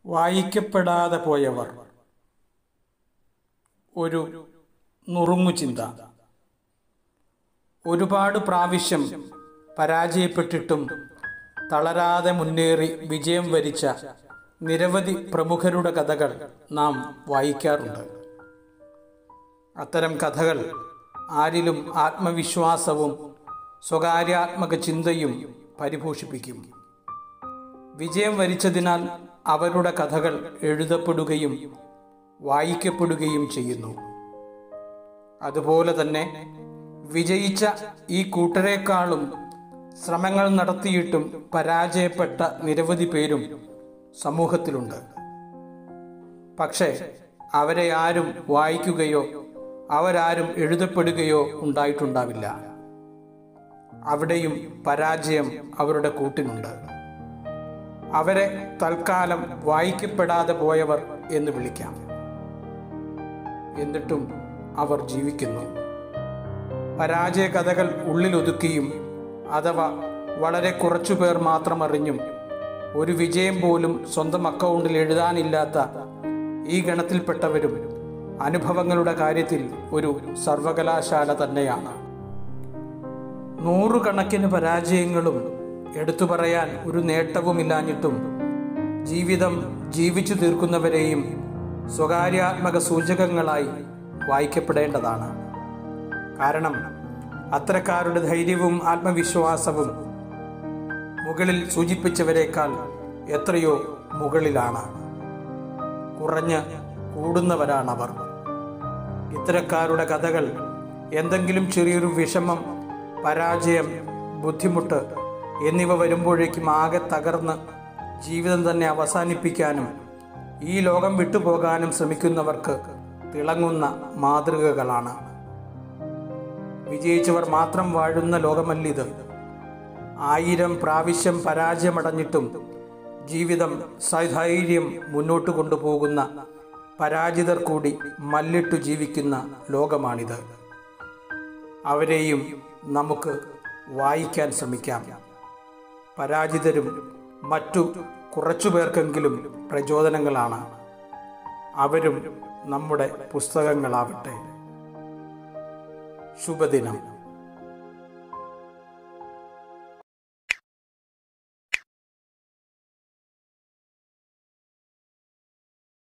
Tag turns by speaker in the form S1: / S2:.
S1: വായിക്കപ്പെടാതെ പോയവർ ഒരു നുറുങ്ങു ചിന്ത ഒരുപാട് പ്രാവശ്യം പരാജയപ്പെട്ടിട്ടും തളരാതെ മുന്നേറി വിജയം വരിച്ച നിരവധി പ്രമുഖരുടെ കഥകൾ നാം വായിക്കാറുണ്ട് അത്തരം കഥകൾ ആരിലും ആത്മവിശ്വാസവും സ്വകാര്യാത്മക ചിന്തയും പരിപോഷിപ്പിക്കും വിജയം വരിച്ചതിനാൽ അവരുടെ കഥകൾ എഴുതപ്പെടുകയും വായിക്കപ്പെടുകയും ചെയ്യുന്നു അതുപോലെ തന്നെ വിജയിച്ച ഈ കൂട്ടരെക്കാളും ശ്രമങ്ങൾ നടത്തിയിട്ടും പരാജയപ്പെട്ട നിരവധി പേരും സമൂഹത്തിലുണ്ട് പക്ഷേ അവരെ ആരും വായിക്കുകയോ അവരാരും എഴുതപ്പെടുകയോ ഉണ്ടായിട്ടുണ്ടാവില്ല അവിടെയും പരാജയം അവരുടെ കൂട്ടിനുണ്ട് അവരെ തൽക്കാലം വായിക്കപ്പെടാതെ പോയവർ എന്ന് വിളിക്കാം എന്നിട്ടും അവർ ജീവിക്കുന്നു പരാജയ കഥകൾ ഉള്ളിലൊതുക്കിയും അഥവാ വളരെ കുറച്ചുപേർ മാത്രം അറിഞ്ഞും ഒരു വിജയം പോലും സ്വന്തം അക്കൗണ്ടിൽ എഴുതാനില്ലാത്ത ഈ ഗണത്തിൽപ്പെട്ടവരും അനുഭവങ്ങളുടെ കാര്യത്തിൽ ഒരു സർവകലാശാല തന്നെയാണ് നൂറുകണക്കിന് പരാജയങ്ങളും എടുത്തു പറയാൻ ഒരു നേട്ടവുമില്ലാഞ്ഞിട്ടും ജീവിതം ജീവിച്ചു തീർക്കുന്നവരെയും സ്വകാര്യാത്മക സൂചകങ്ങളായി വായിക്കപ്പെടേണ്ടതാണ് കാരണം അത്തരക്കാരുടെ ധൈര്യവും ആത്മവിശ്വാസവും മുകളിൽ സൂചിപ്പിച്ചവരെക്കാൾ എത്രയോ മുകളിലാണ് കുറഞ്ഞ് കൂടുന്നവരാണവർ ഇത്തരക്കാരുടെ കഥകൾ എന്തെങ്കിലും ചെറിയൊരു വിഷമം പരാജയം ബുദ്ധിമുട്ട് എന്നിവ വരുമ്പോഴേക്കും ആകെ തകർന്ന് ജീവിതം തന്നെ അവസാനിപ്പിക്കാനും ഈ ലോകം വിട്ടുപോകാനും ശ്രമിക്കുന്നവർക്ക് തിളങ്ങുന്ന മാതൃകകളാണ് വിജയിച്ചവർ മാത്രം വാഴുന്ന ലോകമല്ലിത് ആയിരം പ്രാവശ്യം പരാജയമടഞ്ഞിട്ടും ജീവിതം സധൈര്യം മുന്നോട്ട് കൊണ്ടുപോകുന്ന പരാജിതർ കൂടി മല്ലിട്ടു ജീവിക്കുന്ന ലോകമാണിത് അവരെയും നമുക്ക് വായിക്കാൻ ശ്രമിക്കാം പരാജിതരും മറ്റു കുറച്ചു പേർക്കെങ്കിലും പ്രചോദനങ്ങളാണ് അവരും നമ്മുടെ പുസ്തകങ്ങളാവട്ടെ ശുഭദിനം